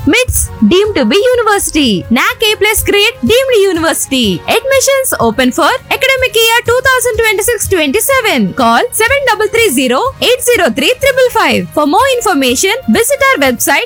MITS deemed to be university. NAC A plus grade deemed university. Admissions open for academic year 2026-27. Call 7330-803-555. For more information, visit our website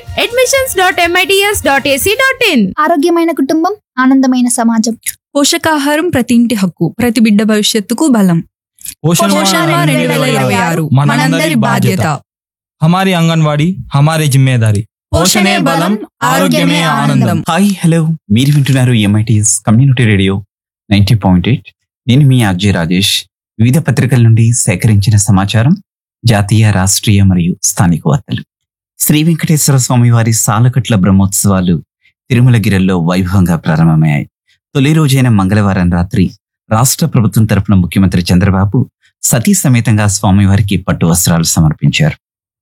admissions.mits.ac.in. ఆరోగ్యమైన కుటుంబం ఆనందమైన సమాజం పోషకాహారం ప్రతి ఇంటి హక్కు ప్రతి బిడ్డ భవిష్యత్తుకు బలం पोषण పోషణ माह రెండు వేల ఇరవై ఆరు మనందరి బాధ్యత हमारी आंगनवाड़ी हमारी जिम्मेदारी పోషణే బలం ఆరోగ్యమే ఆనందం హాయ్ హలో మీరు వింటున్నారు MITS community radio ninety point eight నేను మీ ఆర్జే రాజేష్ వివిధ పత్రికల నుండి సేకరించిన సమాచారం జాతీయ రాష్ట్రీయ మరియు స్థానిక వార్తలు శ్రీ వెంకటేశ్వర స్వామి వారి సాలకట్ల బ్రహ్మోత్సవాలు తిరుమలగిరిలో వైభవంగా ప్రారంభమయ్యాయి తొలి రోజైన మంగళవారం రాత్రి రాష్ట్ర ప్రభుత్వం తరపున ముఖ్యమంత్రి చంద్రబాబు సతీ సమేతంగా స్వామివారికి పట్టు వస్త్రాలు సమర్పించారు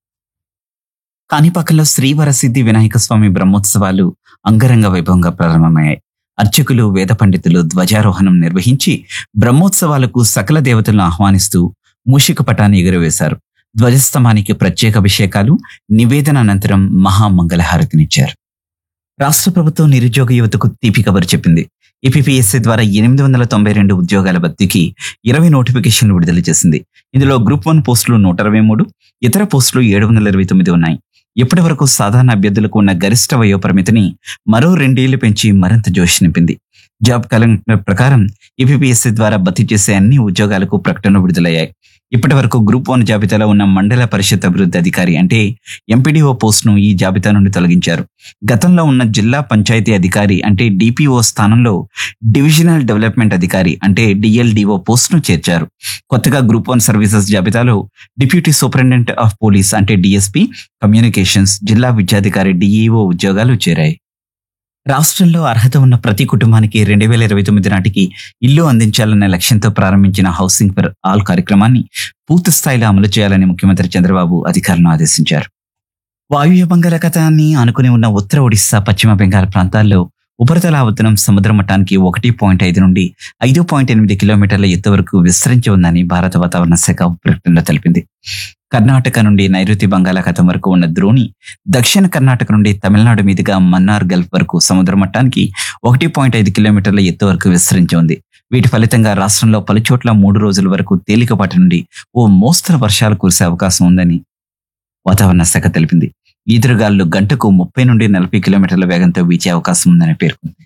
కాణిపాకంలో శ్రీవరసిద్ధి వినాయక స్వామి బ్రహ్మోత్సవాలు అంగరంగ వైభవంగా ప్రారంభమయ్యాయి అర్చకులు వేద పండితులు ధ్వజారోహణం నిర్వహించి బ్రహ్మోత్సవాలకు సకల దేవతలను ఆహ్వానిస్తూ మూషిక పటాన్ని ఎగురవేశారు ధ్వజస్తంభానికి ప్రత్యేక అభిషేకాలు నివేదన అనంతరం మహామంగళహారతినిచ్చారు రాష్ట్ర ప్రభుత్వం నిరుద్యోగ యువతకు తీపి కబురు చెప్పింది ఏపీఎస్సీ ద్వారా ఎనిమిది వందల తొంభై రెండు ఉద్యోగాల భర్తీకి ఇరవై నోటిఫికేషన్లు విడుదల చేసింది ఇందులో గ్రూప్ వన్ పోస్టులు నూట అరవై మూడు ఇతర పోస్టులు ఏడు వందల ఇరవై తొమ్మిది ఉన్నాయి ఇప్పటి వరకు సాధారణ అభ్యర్థులకు ఉన్న గరిష్ట వయో పరిమితిని మరో రెండేళ్లు పెంచి మరింత జోష్ నింపింది జాబ్ క్యాలెండర్ ప్రకారం ఏపీఎస్సీ ద్వారా భర్తీ చేసే అన్ని ఉద్యోగాలకు ప్రకటన విడుదలయ్యాయి ఇప్పటి వరకు గ్రూప్ వన్ జాబితాలో ఉన్న మండల పరిషత్ అభివృద్ధి అధికారి అంటే ఎంపీడీఓ పోస్టును ఈ జాబితా నుండి తొలగించారు గతంలో ఉన్న జిల్లా పంచాయతీ అధికారి అంటే డిపిఓ స్థానంలో డివిజనల్ డెవలప్మెంట్ అధికారి అంటే డిఎల్డిఓ పోస్టును చేర్చారు కొత్తగా గ్రూప్ వన్ సర్వీసెస్ జాబితాలో డిప్యూటీ సూపరింటెండెంట్ ఆఫ్ పోలీస్ అంటే డిఎస్పీ కమ్యూనికేషన్స్ జిల్లా విద్యాధికారి డిఈఓ ఉద్యోగాలు చేరాయి రాష్ట్రంలో అర్హత ఉన్న ప్రతి కుటుంబానికి రెండు వేల ఇరవై తొమ్మిది నాటికి ఇల్లు అందించాలనే లక్ష్యంతో ప్రారంభించిన హౌసింగ్ ఫర్ ఆల్ కార్యక్రమాన్ని పూర్తి స్థాయిలో అమలు చేయాలని ముఖ్యమంత్రి చంద్రబాబు అధికారులను ఆదేశించారు వాయువ్య బంగాళాఖాతాన్ని ఆనుకుని ఉన్న ఉత్తర ఒడిశా పశ్చిమ బెంగాల్ ప్రాంతాల్లో ఉపరితల ఆవర్తనం సముద్ర మట్టానికి ఒకటి పాయింట్ ఐదు నుండి ఐదు పాయింట్ ఎనిమిది కిలోమీటర్ల ఎత్తు వరకు విస్తరించి ఉందని భారత వాతావరణ శాఖ ప్రకటనలో తెలిపింది కర్ణాటక నుండి నైరుతి బంగాళాఖాతం వరకు ఉన్న ద్రోణి దక్షిణ కర్ణాటక నుండి తమిళనాడు మీదుగా మన్నార్ గల్ఫ్ వరకు సముద్ర మట్టానికి ఒకటి పాయింట్ ఐదు కిలోమీటర్ల ఎత్తు వరకు విస్తరించి ఉంది వీటి ఫలితంగా రాష్ట్రంలో పలుచోట్ల మూడు రోజుల వరకు తేలికపాటి నుండి ఓ మోస్తరు వర్షాలు కురిసే అవకాశం ఉందని వాతావరణ శాఖ తెలిపింది ఈదురుగాలు గంటకు ముప్పై నుండి నలభై కిలోమీటర్ల వేగంతో వీచే అవకాశం ఉందని పేర్కొంది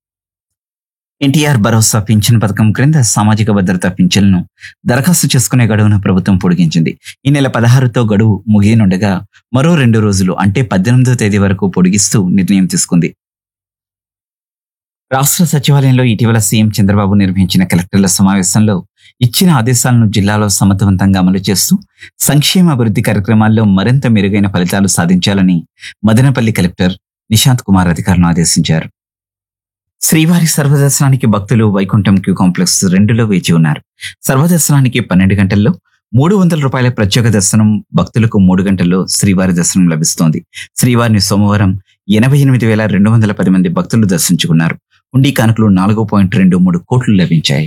ఎన్టీఆర్ భరోసా పింఛన్ పథకం క్రింద సామాజిక భద్రత పింఛన్లను దరఖాస్తు చేసుకునే గడువును ప్రభుత్వం పొడిగించింది ఈ నెల పదహారుతో గడువు ముగియనుండగా మరో రెండు రోజులు అంటే పద్దెనిమిదో తేదీ వరకు పొడిగిస్తూ నిర్ణయం తీసుకుంది రాష్ట్ర సచివాలయంలో ఇటీవల సీఎం చంద్రబాబు నిర్వహించిన కలెక్టర్ల సమావేశంలో ఇచ్చిన ఆదేశాలను జిల్లాలో సమర్థవంతంగా అమలు చేస్తూ సంక్షేమ అభివృద్ధి కార్యక్రమాల్లో మరింత మెరుగైన ఫలితాలు సాధించాలని మదనపల్లి కలెక్టర్ నిశాంత్ కుమార్ అధికారులను ఆదేశించారు శ్రీవారి సర్వదర్శనానికి భక్తులు వైకుంఠం క్యూ కాంప్లెక్స్ రెండులో వేచి ఉన్నారు సర్వదర్శనానికి పన్నెండు గంటల్లో మూడు వందల రూపాయల ప్రత్యేక దర్శనం భక్తులకు మూడు గంటల్లో శ్రీవారి దర్శనం లభిస్తోంది శ్రీవారిని సోమవారం ఎనభై ఎనిమిది వేల రెండు వందల పది మంది భక్తులు దర్శించుకున్నారు ఉండి కానుకలు నాలుగు పాయింట్ రెండు మూడు కోట్లు లభించాయి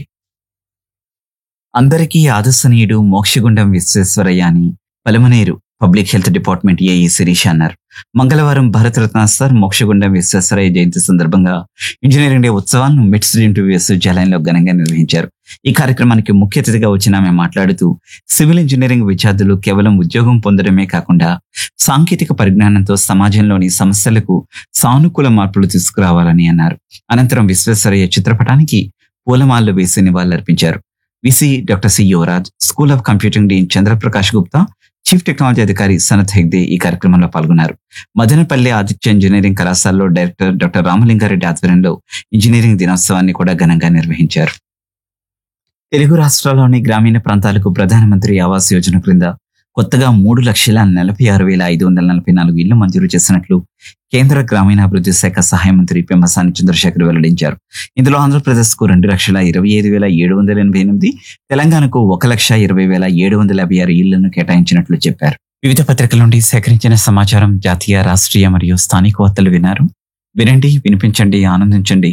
అందరికీ ఆదర్శనీయుడు మోక్షగుండం విశ్వేశ్వరయ్య అని Palamaner public health department AE Sirish అన్నారు మంగళవారం భారతరత్న సార్ మోక్షగుండం విశ్వేశ్వరయ్య జయంతి సందర్భంగా ఇంజనీరింగ్ డే ఉత్సవాలను మిట్స్ డీమ్డ్ విశ్వవిద్యాలయంలో ఘనంగా నిర్వహించారు ఈ కార్యక్రమానికి ముఖ్య అతిథిగా వచ్చిన ఆమె మాట్లాడుతూ సివిల్ ఇంజనీరింగ్ విద్యార్థులు కేవలం ఉద్యోగం పొందడమే కాకుండా సాంకేతిక పరిజ్ఞానంతో సమాజంలోని సమస్యలకు సానుకూల మార్పులు తీసుకురావాలని అన్నారు అనంతరం విశ్వేశ్వరయ్య చిత్రపటానికి పూలమాలలు వేసి నివాళులర్పించారు VC doctor C Yuvaraj school of computing dean Chandraprakash Gupta chief technology అధికారి సనత్ హెగ్దే ఈ కార్యక్రమంలో పాల్గొన్నారు మదనపల్లి ఆదిత్య ఇంజనీరింగ్ కళాశాలలో డైరెక్టర్ డాక్టర్ రామలింగారెడ్డి ఆధ్వర్యంలో ఇంజనీరింగ్ దినోత్సవాన్ని కూడా ఘనంగా నిర్వహించారు తెలుగు రాష్ట్రాల్లోని గ్రామీణ ప్రాంతాలకు ప్రధానమంత్రి ఆవాస్ యోజన క్రింద కొత్తగా మూడు లక్షల నలభై ఆరు వేల ఐదు వందల నలభై నాలుగు ఇళ్లు మంజూరు చేసినట్లు కేంద్ర గ్రామీణాభివృద్ధి శాఖ సహాయ మంత్రి పెమ్మసాని చంద్రశేఖర్ వెల్లడించారు ఇందులో ఆంధ్రప్రదేశ్ కు రెండు లక్షల ఇరవై ఐదు వేల ఏడు వందల ఎనభై ఎనిమిది తెలంగాణకు ఒక లక్ష ఇరవై వేల ఏడు వందల యాభై ఆరు ఇళ్లను కేటాయించినట్లు చెప్పారు వివిధ పత్రికల నుండి సేకరించిన సమాచారం జాతీయ రాష్ట్రీయ మరియు స్థానిక వార్తలు విన్నారు వినండి వినిపించండి ఆనందించండి